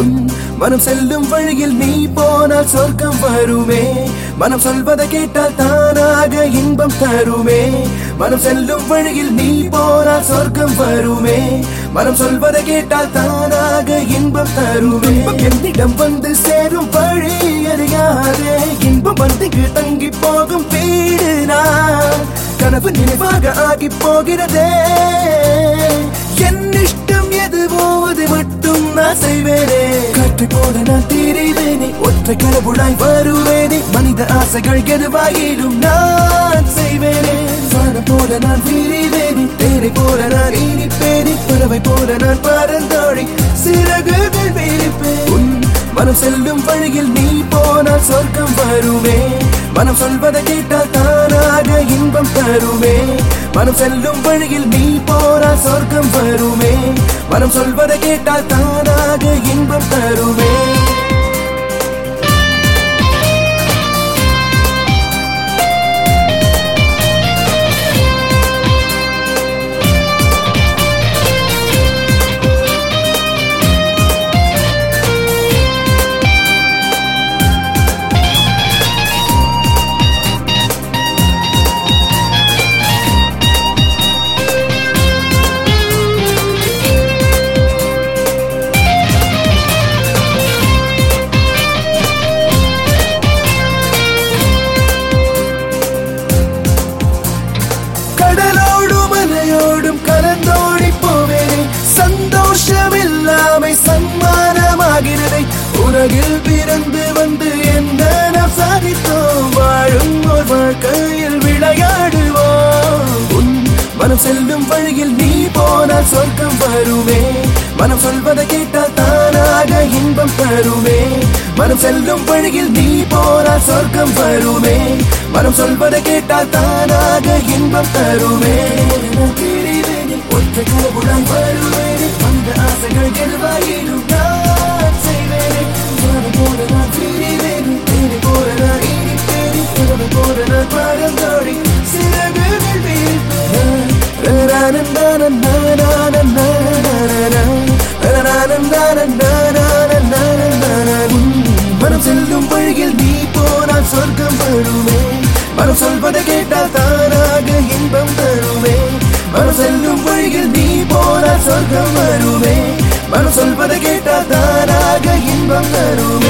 உன் மனம் செல்லும் வழியில் நீ போனால் சொர்க்கம் வருமே மனம் சொல்வதை கேட்டால் தானாக இன்பம் தருமே மனம் செல்லும் வழியில் நீ போனால் சொர்க்கம் வருமே மனம் சொல்வதை கேட்டால் தானாக இன்பம் தருமே என்னிடம் வந்து சேரும் வழி அறியாதே இன்பம் வந்து தங்கி போகும் வீடு நான் கனவு நினைவாக ஆகி போகிறதே என் இஷ்டம் எதுவோ அது மட்டும் நான் செய்வேனே காற்று போல நான் திரிவேனே ஒற்றை கடவுளாய் வருவேனே மனித ஆசைகள் எதுவாயிலும் நான் செய்வேனே வானம் போல நான் விரிவேனே தேரை போல நான் இனிப்பேனே பறவை போல நான் பறந்தோழி சிறகுகள் விரிப்பேன் உன் மனம் செல்லும் வழியில் நீ போனால் சொர்க்கம் வருமே மனம் சொல்வதை கேட்டால் தானாக இன்பம் தருமே மனம் செல்லும் வழியில் நீ போனால் சொர்க்கம் வருமே மனம் சொல்வதை கேட்டால் தானாக இன்பம் தருமே கடலோடும் மலையோடும் கலந்தோடி போவேனே சந்தோஷம் இல்லாமை சம்மானமாகிறதை உலகில் பிறந்து வந்து என்ன நாம் சாதித்தோம் வாழும் ஒரு வாழ்க்கையில் விளையாடுவோம் உன் மனம் செல்லும் வழியில் நீ போனால் சொர்க்கம் வருமே மனம் சொல்வதை கேட்டால் தானாக இன்பம் தருமே மனம் செல்லும் வழியில் நீ போனால் சொர்க்கம் வருமே மனம் சொல்வதை கேட்டால் தானாக இன்பம் தருமே நான் திரிவேனே, ஒற்றை கடவுளாய் வருவேனே அந்த ஆசைகள் எதுவாயினும் நான் செய்வேனே வானம் போல நான் திரிவேனே தேனை போல நான் இனிப்பேனே கனவு போல நான் பறந்தோடி சிறகுகள் விரிப்பேன் மனம் செல்லும் வழியில் நீ போனால் சொர்க்கம் வருமே மனம் சொல்வதை கேட்டால் தானாக இன்பம் தருமே மனம் செல்லும் வழியில் நீ போனால் சொர்க்கம் வருமே மனம் சொல்வதை கேட்டால் தானாக இன்பம் தருமே